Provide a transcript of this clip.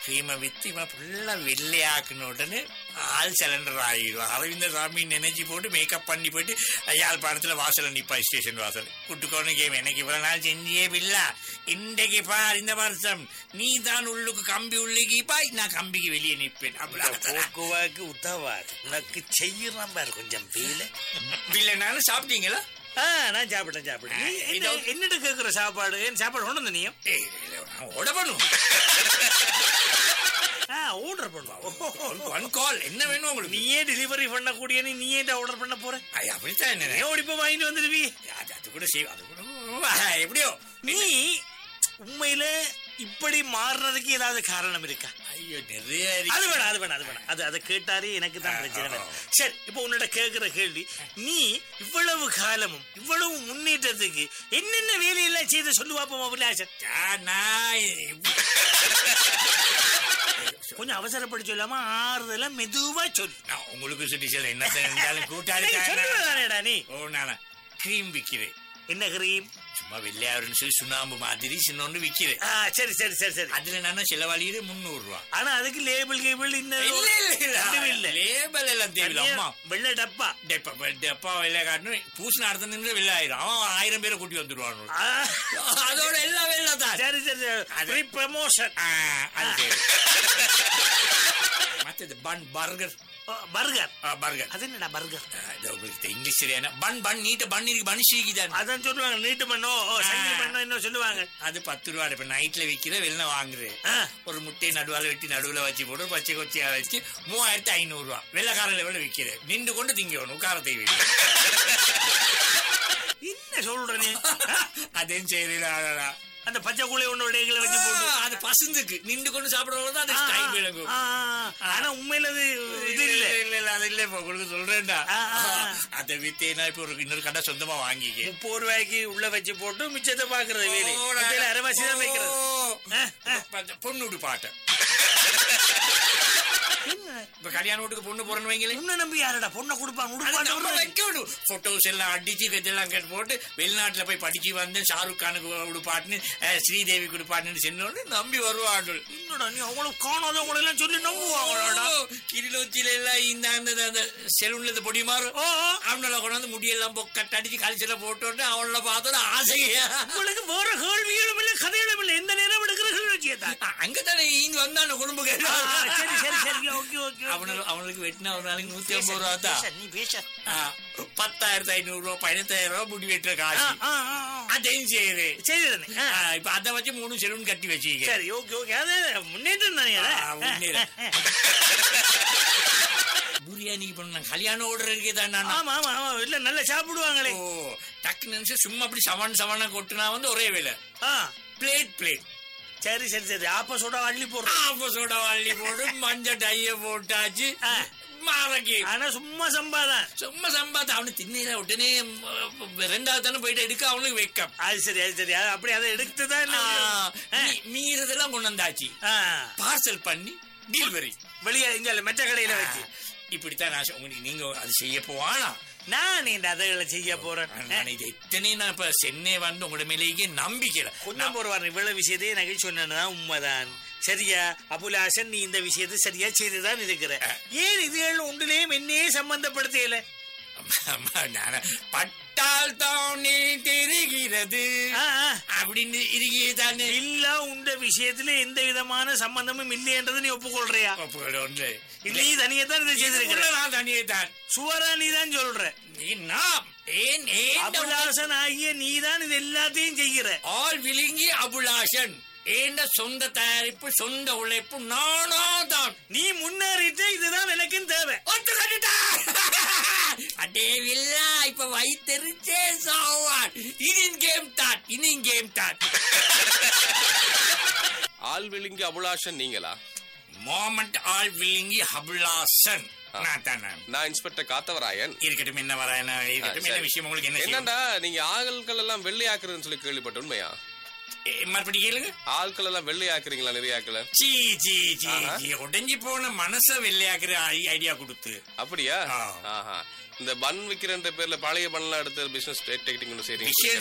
கிரீமை with இவன் ஃபுல்லா வெள்ளையாக்குன உடனே ஆள் சிலிண்டர் ஆகிடுவான் அரவிந்த சாமி நினைச்சு போட்டு மேக்கப் பண்ணி போயிட்டு யாழ்ப்பாணத்துல வாசல்ல நிப்பா ஸ்டேஷன் வாசல் குட்டுக்கோன்னு கேம் எனக்கு இவ்வளவு நாள் செஞ்சியே பில்லா இன்றைக்கு பார் இந்த வருஷம் நீ தான் உள்ளுக்கு கம்பி உள்ளுக்கிப்பா நான் கம்பிக்கு வெளியே நிற்பேன் அப்படி போக்குவாக்கு உதவாது உனக்கு செய்யறான் பாரு கொஞ்சம் வேலை இல்லைனாலும் சாப்பிட்டீங்களா ஆ நான் சாப்பிட்டேன் சாப்பிட்டேன் நீ ஆ, என்ன- இதோ- என்னட்டு கேக்குற சாப்பாடு என் சாப்பாடு கொண்டு வந்த நீயும் ஏய், இல்ல, நான் ஓட பண்ணும் ஆ ஆர்டர் பண்ணுவோம் ஒன் கால் என்ன வேணும் உங்களுக்கு நீயே டெலிவரி பண்ணக்கூடிய நீ நீயே ஆர்டர் பண்ண போற ஐயா, அப்படித்தான் என்ன ஏன் ஓடி போய் வாங்கிட்டு வந்துருவி அது அது கூட செய்வோம் அது கூட எப்படியோ நீ உண்மையில இப்படி மாறுறதுக்கு ஏதாவது காரணம் இருக்கா ஐயோ நிறைய அது இருக்கு. வேணாம் அது வேணாம் அது வேணாம் அது அதை கேட்டாலே எனக்கு தான் ஆ, பிரச்சனை ஆ, வரும். ஆ. சரி இப்போ உன்னோட கேட்கிற கேள்வி நீ இவ்வளவு காலமும் இவ்வளவு முன்னேற்றத்துக்கு என்னென்ன வேலையெல்லாம் செய்து சொல்லு பாப்போம் அபிலாஷன் ஆ, நான் இப்ப- கொஞ்சம் அவசரப்பட்டு சொல்லாம ஆறுதலா மெதுவா சொல்லு நான் உங்களுக்கு சுட்டி சொல்ல என்ன இருந்தாலும் கூட்டாளி சொல்லுவதானேடா நீ ஓ நானா கிரீம் விக்கிறேன் என்ன கிரீம் சும்மா வெள்ளையாருன்னு சொல்லி சுண்ணாம்பு மாதிரி சின்னொன்னு விக்கிறேன் ஆ சரி சரி சரி சரி அதுல நான் செலவழியிற முந்நூறு ரூபா ஆனா அதுக்கு லேபிள் கேபிள் இந்த இல்ல இல்ல ஒண்ணுமே இல்ல இல்ல லேபல் எல்லாம் தேவையில்ல அம்மா வெள்ளை டப்பா டெப்பா டெப்பா வெள்ளை காட்டணும் பூசு நடத்த நின்று வெள்ளை ஆயிரும் அவன் ஆயிரம் பேரை கூட்டி வந்துருவான் ஆ, அதோட எல்லாம் வெள்ளை தான் சரி சரி அது- சரி ப்ரமோஷன் ஆ, அது சரி. மத்தது பன் பர்கர் பர்கர் பர்கர் அது என்னடா பர்கர் உங்களுக்கு இங்கிலீஷ் சரியான பன் பன் நீட்ட பன் இருக்கு பன் சீக்கிதான் அதான் சொல்லுவாங்க நீட்டு பண்ணோ சங்கிலி பண்ணோ என்ன சொல்லுவாங்க அது பத்து ரூபா இப்ப நைட்ல விக்கிற வெளில வாங்குறேன் ஆ, ஒரு முட்டையை நடுவால வெட்டி நடுவுல வச்சு போட்டு பச்சை கொச்சியா வச்சு மூவாயிரத்தி ஐநூறு ரூபா வெள்ளக்கார லெவலில் விற்கிறேன் நின்று கொண்டு திங்கணும் உட்காரத்தை வீடு என்ன சொல்ற நீ அதையும் செய்யறீங்களா அந்த பச்சை கூலை ஒண்ணு இடையில வச்சு போட்டு அது பசுந்துக்கு நின்று கொண்டு சாப்பிடுறது தான் அது ஆ, டைம் விளங்கும் ஆ, ஆ, ஆனா உண்மையில அது இது இல்ல இல்ல இல்ல அது இல்ல இப்ப உங்களுக்கு சொல்றேன்டா ஆ, ஆ, ஆ. அதை வித்தேனா இப்ப ஒரு இன்னொரு கடை சொந்தமா வாங்கிக்க முப்பது ரூபாய்க்கு உள்ள வச்சு போட்டு மிச்சத்தை பாக்குறது வேலை ஓ, முட்டையில அரைவாசி தான் வைக்கிறது ஓ. ஆ, ஆ. ப- பொண்ணுடு பாட்டு இப்ப கல்யாண வீட்டுக்கு பொண்ணு போறேன்னு வைங்களேன் உன்னை நம்பி யாரடா பொண்ணை கொடுப்பான் அது நம்ம உடுப்பாட்டு வைக்க விடும் போட்டோஸ் எல்லாம் அடிச்சு இதெல்லாம் கேட்டு போட்டு வெளிநாட்டுல போய் படிச்சு வந்து ஷாருக் கானுக்கு உடுப்பாட்டுன்னு அஹ், ஸ்ரீதேவி கொடுப்பாட்டுன்னு சொன்னோன்னு நம்பி வருவார்கள் என்னடா நீ அவ்வளவு காணாதவங்களை எல்லாம் சொல்லி நம்புவாங்களாடா கிரிலோச்சில எல்லாம் இந்த அந்த அந்த செலூன்ல இந்த பொடி மாறும் ஓ ஓ. அவனால கொண்டாந்து முடியெல்லாம் பொக்கட்டு அடிச்சு கழிச்சல போட்டு அவங்கள பார்த்தோட ஆசையா உங்களுக்கு வேற கேள்விகளும் இல்ல கதைகளும் இல்ல எந்த நேரம் எடுக்கிற கேள்வியை தான் அங்கதானே இங்க வந்தான குடும்ப ஆ, சரி சரி சரி ஓகே ஓகே அவனுக்கு அவனுக்கு வெட்டினா ஒரு நாளைக்கு நூத்தி ஐம்பது ரூபா தான் பேச, நீ பேச ஆ, பத்தாயிரத்தி ஐநூறு ரூபா பதினெட்டாயிரம் ரூபா முடி வெட்டுற காசு ஆ, ஆ, ஆ, ஆ. அதையும் செய்யுது சரிதானே ஆ. ஆ, இப்ப அதை வச்சு மூணு செலூன் கட்டி வச்சுக்க சரி ஓகே ஓகே அது முன்னேற்றம் தானே அது? ஆ, முன்னேறம். பிரியாணிக்கு பண்ண கல்யாண ஆர்டர் இருக்கே தான் நான் ஆமா ஆமா ஆமா இல்ல நல்லா சாப்பிடுவாங்களே ஓ டக்கு நிமிஷம் சும்மா அப்படி சவன் சவன கொட்டுனா வந்து ஒரே வேலை ஆ பிளேட் பிளேட் சரி சரி சரி ஆப்ப சோடா அள்ளி போடுறோம் ஆப்ப சோடா வள்ளி போட்டு மஞ்சள் டைய போட்டாச்சு ஆ. மாறக்கி ஆனா சும்மா சம்பாதான் சும்மா சம்பாத்த அவனு திண்ணையில உடனே ம், ரெண்டாவது தானே போயிட்டு எடுக்க அவனுக்கு வெக்கம் அது சரி அது சரி அது அப்படி அதை எடுத்துதான் என்ன ஆ, ஆ. மீ- மீறதெல்லாம் கொண்டு வந்தாச்சு ஆ. பார்சல் பண்ணி டெலிவரி வெளியே இங்க மெச்ச கடையில வச்சு இப்படித்தான் நான் சொ- உங்களுக்கு நீங்க அது செய்ய போவானா நான் இந்த அதை செய்ய போறேன் நான் இது எத்தனை நான் இப்ப சென்னை வந்து உங்களோட மேலேயே நம்பிக்கல கொஞ்சம் போறவார் இவ்வளவு விஷயத்தையும் எனக்கு சொன்னதுதான் உண்மைதான் சரியா அபுலாசன் நீ இந்த விஷயத்தை சரியா செய்துதான் இருக்கிற ஏன் இதுகள் ஒன்றிலேயும் என்னையே சம்பந்தப்படுத்தல பட்டால் தான் நீ தெரிகிறது ஆ, ஆ. அப்படின்னு இருக்கியே தானே இல்ல உண்ட விஷயத்துல எந்த விதமான சம்பந்தமும் இல்லையன்றதை நீ ஒப்புக்கொள்றியா ஒப்புக்கொள்ள ஒன்று நீ தனியா தான் இதை செய்திருக்கிற இதுக்குள்ள நான் தனியே தான் சுவரா நீ தான் சொல்ற நீ நாம் ஏன் ஏன் அபுலாசன் ஆகிய நீ தான் இது எல்லாத்தையும் செய்கிற ஆல் விழுங்கி அபுலாசன் ஏண்ட சொந்த தயாரிப்பு சொந்த உழைப்பு நானோ தான் நீ முன்னேறிட்டு இதுதான் எனக்கும் தேவை ஒத்து கட்டிட்டா அடே வில்லா இப்ப வைத்தெரிச்சே சாவான் இனின் கேம் தான் இனின் கேம் தான் ஆள் விழுங்கி அபுலாஷன் நீங்களா மோமெண்ட் ஆல் விழுங்கி அபுலாசன் நான் தான் நான். நான் இன்ஸ்பெக்டர் காத்தவராயன் இருக்கட்டும் என்ன வர என்ன இருக்கட்டும் ஆ, என்ன சரி. விஷயம் உங்களுக்கு என்ன செய்யும்? என்னண்டா நீங்க ஆள்கள் எல்லாம் வெள்ளையாக்குறதுன்னு சொல்லி கேள்விப்பட்ட உண்மையா ஏ, மறுபடி கேளுங்க ஆட்கள் எல்லாம் வெள்ளையாக்குறீங்களா நிறைய ஆட்களை சீ சீ சீ ஆஹா. சீ உடைஞ்சு போன மனச வெள்ளையாக்குற ஐ- ஐடியா கொடுத்து அப்படியா ஆ. ஆஹா இந்த பன் விக்கிறன்ற பேர்ல பழைய பன்லாம் எடுத்து பிசினஸ் டெக்னிக் செய்றீங்க விஷயம்